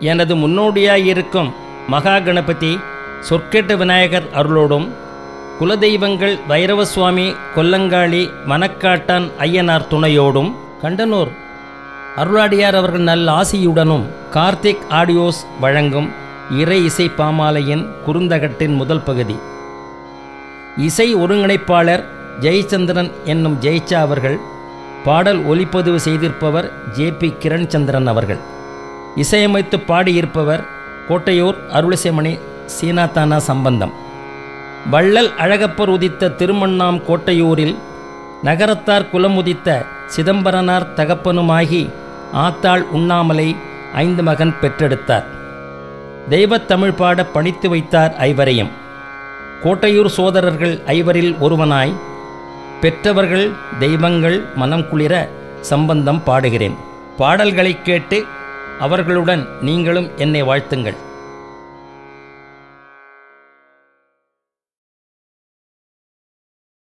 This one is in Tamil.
எனது முன்னோடியாயிருக்கும் மகா கணபதி சொற்கேட்ட விநாயகர் அருளோடும் குலதெய்வங்கள் வைரவசுவாமி கொல்லங்காளி மணக்காட்டான் ஐயனார் துணையோடும் கண்டனூர் அருளாடியார் அவர்கள் நல்ல ஆசியுடனும் கார்த்திக் ஆடியோஸ் வழங்கும் இறை இசை பாமாலையின் குறுந்தகட்டின் முதல் பகுதி இசை ஒருங்கிணைப்பாளர் ஜெயச்சந்திரன் என்னும் ஜெயிச்சா அவர்கள் பாடல் ஒலிப்பதிவு செய்திருப்பவர் ஜே பி கிரண்சந்திரன் அவர்கள் இசையமைத்து பாடியிருப்பவர் கோட்டையூர் அருளிசைமணி சீனாத்தானா சம்பந்தம் வள்ளல் அழகப்பர் உதித்த திருமண்ணாம் கோட்டையூரில் நகரத்தார் குலம் உதித்த சிதம்பரனார் தகப்பனுமாகி ஆத்தாள் உண்ணாமலை ஐந்து மகன் பெற்றெடுத்தார் தெய்வத் தமிழ் பாட பணித்து வைத்தார் ஐவரையும் கோட்டையூர் சோதரர்கள் ஐவரில் ஒருவனாய் பெற்றவர்கள் தெய்வங்கள் மனம் குளிர சம்பந்தம் பாடுகிறேன் பாடல்களைக் கேட்டு அவர்களுடன் நீங்களும் என்னை வாழ்த்துங்கள்